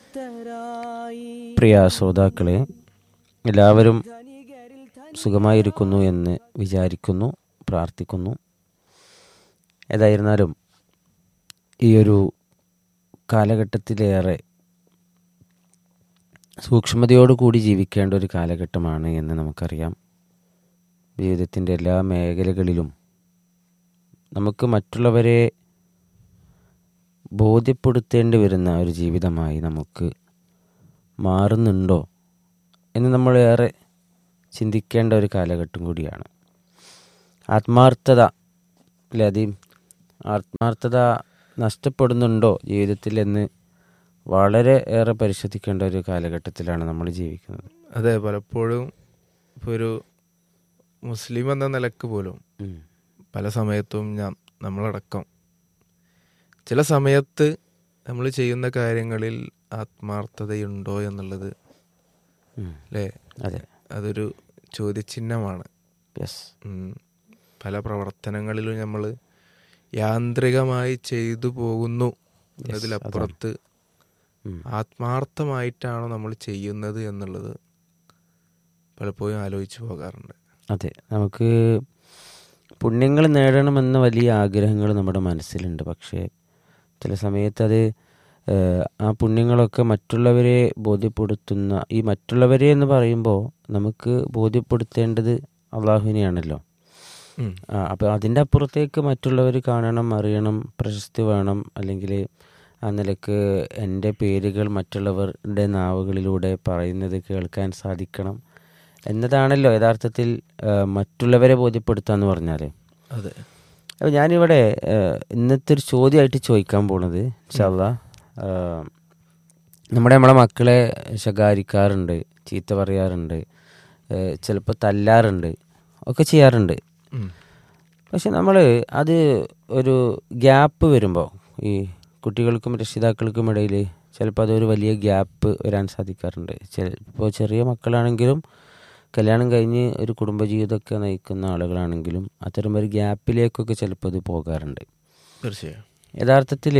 പ്രിയ ശ്രോതാക്കളെ എല്ലാവരും സുഖമായിരിക്കുന്നു എന്ന് വിചാരിക്കുന്നു പ്രാർത്ഥിക്കുന്നു ഏതായിരുന്നാലും ഈ ഒരു കാലഘട്ടത്തിലേറെ സൂക്ഷ്മതയോടുകൂടി ജീവിക്കേണ്ട ഒരു കാലഘട്ടമാണ് എന്ന് നമുക്കറിയാം ജീവിതത്തിൻ്റെ എല്ലാ മേഖലകളിലും നമുക്ക് മറ്റുള്ളവരെ ബോധ്യപ്പെടുത്തേണ്ടി വരുന്ന ഒരു ജീവിതമായി നമുക്ക് മാറുന്നുണ്ടോ എന്ന് നമ്മൾ ഏറെ ചിന്തിക്കേണ്ട ഒരു കാലഘട്ടം കൂടിയാണ് ആത്മാർത്ഥത അല്ലെ അതി ആത്മാർത്ഥത നഷ്ടപ്പെടുന്നുണ്ടോ ജീവിതത്തിൽ എന്ന് വളരെ ഏറെ പരിശോധിക്കേണ്ട ഒരു കാലഘട്ടത്തിലാണ് നമ്മൾ ജീവിക്കുന്നത് അതെ പലപ്പോഴും ഇപ്പോൾ ഒരു മുസ്ലിം എന്ന നിലക്ക് പോലും ഉം. പല സമയത്തും ഞാൻ നമ്മളടക്കം ചില സമയത്ത് നമ്മൾ ചെയ്യുന്ന കാര്യങ്ങളിൽ ആത്മാർത്ഥതയുണ്ടോ എന്നുള്ളത് ഉം. അല്ലേ അതെ അതൊരു ചോദ്യചിഹ്നമാണ് യെസ് ഉം. പല പ്രവർത്തനങ്ങളിലും നമ്മൾ യാന്ത്രികമായി ചെയ്തു പോകുന്നു എന്നതിലപ്പുറത്ത് ഉം. ആത്മാർത്ഥമായിട്ടാണോ നമ്മൾ ചെയ്യുന്നത് എന്നുള്ളത് പലപ്പോഴും ആലോചിച്ചു പോകാറുണ്ട് അതെ നമുക്ക് പുണ്യങ്ങൾ നേടണമെന്ന വലിയ ആഗ്രഹങ്ങൾ നമ്മുടെ മനസ്സിലുണ്ട് പക്ഷേ ചില സമയത്ത് അത് ഏഹ്, ആ പുണ്യങ്ങളൊക്കെ മറ്റുള്ളവരെ ബോധ്യപ്പെടുത്തുന്ന ഈ മറ്റുള്ളവരെ എന്ന് പറയുമ്പോൾ നമുക്ക് ബോധ്യപ്പെടുത്തേണ്ടത് അള്ളാഹുവിനെയാണല്ലോ ഉം. ആ, അപ്പോൾ അതിൻ്റെ അപ്പുറത്തേക്ക് മറ്റുള്ളവർ കാണണം അറിയണം പ്രശസ്തി വേണം അല്ലെങ്കിൽ ആ നിലക്ക് എൻ്റെ പേരുകൾ മറ്റുള്ളവരുടെ നാവുകളിലൂടെ പറയുന്നത് കേൾക്കാൻ സാധിക്കണം എന്നതാണല്ലോ യഥാർത്ഥത്തിൽ ആ, മറ്റുള്ളവരെ ബോധ്യപ്പെടുത്തുക എന്ന് പറഞ്ഞാൽ അതെ അപ്പോൾ ഞാനിവിടെ ആ, ഇന്നത്തെ ഒരു ചോദ്യമായിട്ട് ചോദിക്കാൻ പോണത് ഇൻഷാല്ല നമ്മുടെ നമ്മളെ മക്കളെ ശകാരിക്കാറുണ്ട് ചീത്ത പറയാറുണ്ട് ചിലപ്പോൾ തല്ലാറുണ്ട് ഒക്കെ ചെയ്യാറുണ്ട് ഉം. പക്ഷെ നമ്മൾ അത് ഒരു ഗ്യാപ്പ് വരുമ്പോൾ ഈ കുട്ടികൾക്കും രക്ഷിതാക്കൾക്കും ഇടയിൽ ചിലപ്പോൾ അതൊരു വലിയ ഗ്യാപ്പ് വരാൻ സാധിക്കാറുണ്ട് ചിലപ്പോൾ ചെറിയ മക്കളാണെങ്കിലും കല്യാണം കഴിഞ്ഞ് ഒരു കുടുംബജീവിതമൊക്കെ നയിക്കുന്ന ആളുകളാണെങ്കിലും അത്തരം ഒരു ഗ്യാപ്പിലേക്കൊക്കെ ചിലപ്പോൾ ഇത് പോകാറുണ്ട് തീർച്ചയായും യഥാർത്ഥത്തിൽ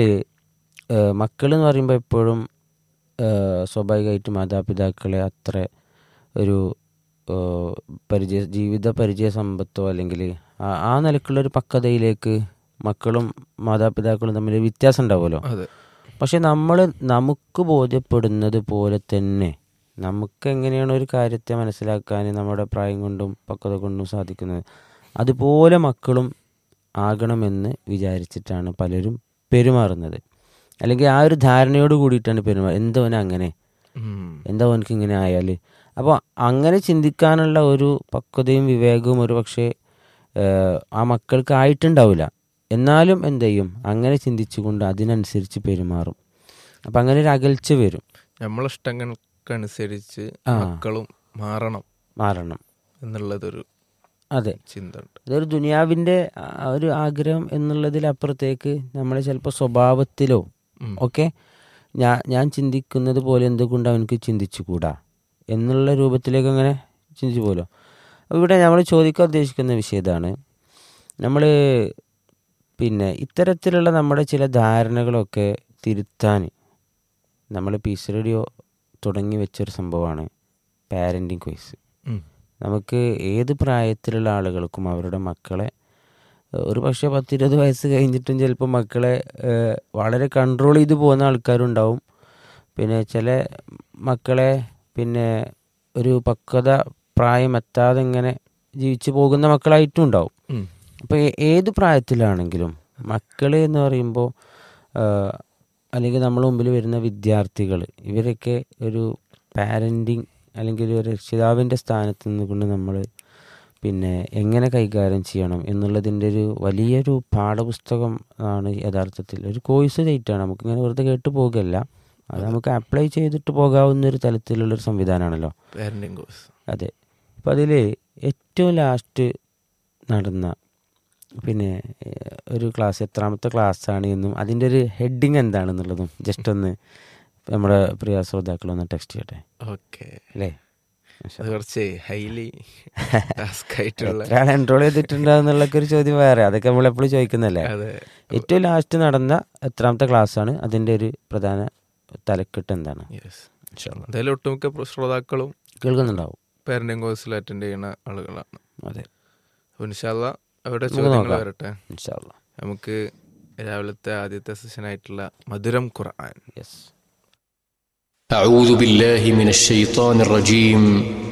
മക്കൾ എന്ന് പറയുമ്പോൾ എപ്പോഴും ഏഹ്, സ്വാഭാവികമായിട്ടും മാതാപിതാക്കളെ അത്ര ഒരു ഏഹ്, പരിചയ ജീവിത പരിചയ സമ്പത്തോ അല്ലെങ്കിൽ ആ- ആ നിലക്കുള്ളൊരു പക്വതയിലേക്ക് മക്കളും മാതാപിതാക്കളും തമ്മിൽ വ്യത്യാസം ഉണ്ടാവുമല്ലോ അതെ പക്ഷെ നമ്മൾ നമുക്ക് ബോധ്യപ്പെടുന്നത് പോലെ തന്നെ നമുക്ക് എങ്ങനെയാണ് ഒരു കാര്യത്തെ മനസ്സിലാക്കാൻ നമ്മുടെ പ്രായം കൊണ്ടും പക്വത കൊണ്ടും സാധിക്കുന്നത് അതുപോലെ മക്കളും ആകണമെന്ന് വിചാരിച്ചിട്ടാണ് പലരും പെരുമാറുന്നത് അല്ലെങ്കിൽ ആ ഒരു ധാരണയോട് കൂടിയിട്ടാണ് പെരുമാറുന്നത് എന്തവനെ അങ്ങനെ ഉം. എന്താ അവനക്ക് ഇങ്ങനെ ആയാൽ അപ്പോൾ അങ്ങനെ ചിന്തിക്കാനുള്ള ഒരു പക്വതയും വിവേകവും ഒരു പക്ഷേ ഏഹ്, ആ മക്കൾക്ക് ആയിട്ടുണ്ടാവില്ല എന്നാലും എന്ത് ചെയ്യും അങ്ങനെ ചിന്തിച്ചുകൊണ്ട് അതിനനുസരിച്ച് പെരുമാറും അപ്പം അങ്ങനെ ഒരു അകൽച്ച വരും നമ്മളെ ഇഷ്ടങ്ങൾക്കനുസരിച്ച് ആ. മക്കളും മാറണം മാറണം എന്നുള്ളതൊരു അതെ ചിന്ത ഉണ്ട് അതൊരു ദുനിയാവിൻ്റെ ആ ഒരു ആഗ്രഹം എന്നുള്ളതിലപ്പുറത്തേക്ക് നമ്മളെ ചിലപ്പോൾ സ്വഭാവത്തിലോ ഉം. ഒക്കെ ഞാൻ ഞാൻ ചിന്തിക്കുന്നത് പോലെ എന്തുകൊണ്ട് അവനക്ക് ചിന്തിച്ചുകൂടാ എന്നുള്ള രൂപത്തിലേക്ക് അങ്ങനെ ചിന്തിച്ചു പോലോ അപ്പോൾ ഇവിടെ നമ്മൾ ചോദിക്കാൻ ഉദ്ദേശിക്കുന്ന വിഷയം ഇതാണ് നമ്മൾ പിന്നെ ഇത്തരത്തിലുള്ള നമ്മുടെ ചില ധാരണകളൊക്കെ തിരുത്താൻ നമ്മൾ പീസ് റേഡിയോ തുടങ്ങി വെച്ചൊരു സംഭവമാണ് പാരൻറ്റിങ് ക്വയ്സ് ഉം. നമുക്ക് ഏത് പ്രായത്തിലുള്ള ആളുകൾക്കും അവരുടെ മക്കളെ ഏഹ്, ഒരു പക്ഷേ പത്തിരുപത് വയസ്സ് കഴിഞ്ഞിട്ടും ചിലപ്പോൾ മക്കളെ ഏഹ്, വളരെ കൺട്രോൾ ചെയ്ത് പോകുന്ന ആൾക്കാരുണ്ടാവും പിന്നെ ചില മക്കളെ പിന്നെ ഒരു പക്വത പ്രായം എത്താതെ ഇങ്ങനെ ജീവിച്ചു പോകുന്ന മക്കളായിട്ടും ഉണ്ടാവും ഉം. അപ്പോൾ ഏത് പ്രായത്തിലാണെങ്കിലും മക്കൾ എന്ന് പറയുമ്പോൾ അല്ലെങ്കിൽ നമ്മുടെ മുമ്പിൽ വരുന്ന വിദ്യാർത്ഥികൾ ഇവരൊക്കെ ഒരു പാരൻറ്റിങ് അല്ലെങ്കിൽ ഒരു രക്ഷിതാവിൻ്റെ സ്ഥാനത്ത് നിന്നുകൊണ്ട് നമ്മൾ പിന്നെ എങ്ങനെ കൈകാര്യം ചെയ്യണം എന്നുള്ളതിൻ്റെ ഒരു വലിയൊരു പാഠപുസ്തകം ആണ് യഥാർത്ഥത്തിൽ ഒരു കോഴ്സ് ചെയ്തിട്ടാണ് നമുക്കിങ്ങനെ വെറുതെ കേട്ട് പോകുകയല്ല അത് നമുക്ക് അപ്ലൈ ചെയ്തിട്ട് പോകാവുന്ന ഒരു തലത്തിലുള്ളൊരു സംവിധാനമാണല്ലോ പാരന്റിങ് കോഴ്സ് അതെ അപ്പം അതിൽ ഏറ്റവും ലാസ്റ്റ് നടന്ന പിന്നെ ഏഹ്, ഒരു ക്ലാസ് എത്രാമത്തെ ക്ലാസ്സാണ് എന്നും അതിൻ്റെ ഒരു ഹെഡിങ് എന്താണെന്നുള്ളതും ജസ്റ്റ് ഒന്ന് നമ്മുടെ പ്രിയ ശ്രോതാക്കളൊന്ന് ടെക്സ്റ്റ് ചെയ്യട്ടെ ഓക്കെ അല്ലേ അത് കുറച്ച് ഹൈലി ടാസ്ക് ആയിട്ടുള്ള എത്ര ആൾ എൻറോൾ ചെയ്തിട്ടുണ്ടാവുന്നുള്ളൊക്കെ ഒരു ചോദ്യം വേറെ അതൊക്കെ നമ്മൾ എപ്പോഴും ചോദിക്കുന്നല്ലേ അതെ ഏറ്റവും ലാസ്റ്റ് നടന്ന എത്രാമത്തെ ക്ലാസ്സാണ് അതിൻ്റെ ഒരു പ്രധാന തലക്കെട്ട് എന്താണ് യെസ് എന്തായാലും ഒട്ടുമിക്ക പ്ര- ശ്രോതാക്കളും കേൾക്കുന്നുണ്ടാവും പാരന്റിങ് കോഴ്സിൽ അറ്റൻഡ് ചെയ്യുന്ന ആളുകളാണ് അതെ അപ്പോൾ ഇൻഷാല്ല അവിടെ നമുക്ക് ചോദ്യങ്ങൾ നോക്കാം. വരട്ടെ ഇൻഷാല്ല നമുക്ക് രാവിലത്തെ ആദ്യത്തെ സെഷനായിട്ടുള്ള മധുരം ഖുർആൻ യെസ് أعوذ بالله من الشيطان الرجيم